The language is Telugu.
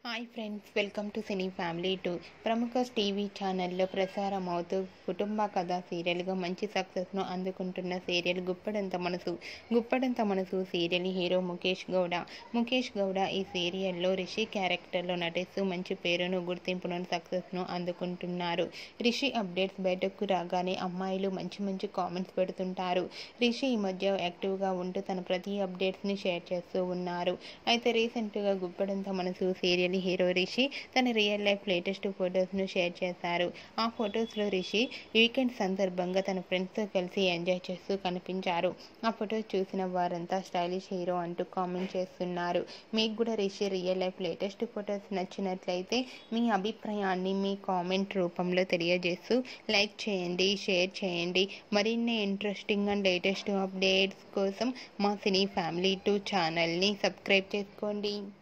hi friends welcome to cine family two ప్రముఖ టీవీ ఛానల్లో ప్రసారం అవుతూ కుటుంబ కథ సీరియల్గా మంచి సక్సెస్ను అందుకుంటున్న సీరియల్ గుప్పడంత మనసు గుప్పడంత మనసు సీరియల్ హీరో ముఖేష్ గౌడ ముఖేష్ గౌడ ఈ సీరియల్లో రిషి క్యారెక్టర్లో నటిస్తూ మంచి పేరును గుర్తింపును సక్సెస్ను అందుకుంటున్నారు రిషి అప్డేట్స్ బయటకు రాగానే అమ్మాయిలు మంచి మంచి కామెంట్స్ పెడుతుంటారు రిషి ఈ మధ్య యాక్టివ్గా ఉంటూ తన ప్రతి అప్డేట్స్ని షేర్ చేస్తూ ఉన్నారు అయితే రీసెంట్గా గుప్పడంత మనసు సీరియల్ హీరో రిషి తన రియల్ లైఫ్ లేటెస్ట్ ఫొటోస్ను షేర్ చేశారు ఆ ఫొటోస్లో రిషి వీకెండ్ సందర్భంగా తన ఫ్రెండ్స్తో కలిసి ఎంజాయ్ చేస్తూ కనిపించారు ఆ ఫొటోస్ చూసిన వారంతా స్టైలిష్ హీరో అంటూ కామెంట్ చేస్తున్నారు మీకు కూడా Rishi real life latest photos నచ్చినట్లయితే మీ అభిప్రాయాన్ని మీ కామెంట్ రూపంలో తెలియజేస్తూ లైక్ చేయండి షేర్ చేయండి మరిన్ని ఇంట్రెస్టింగ్ అండ్ లేటెస్ట్ అప్డేట్స్ కోసం మా సినీ ఫ్యామిలీ టూ ఛానల్ని సబ్స్క్రైబ్ చేసుకోండి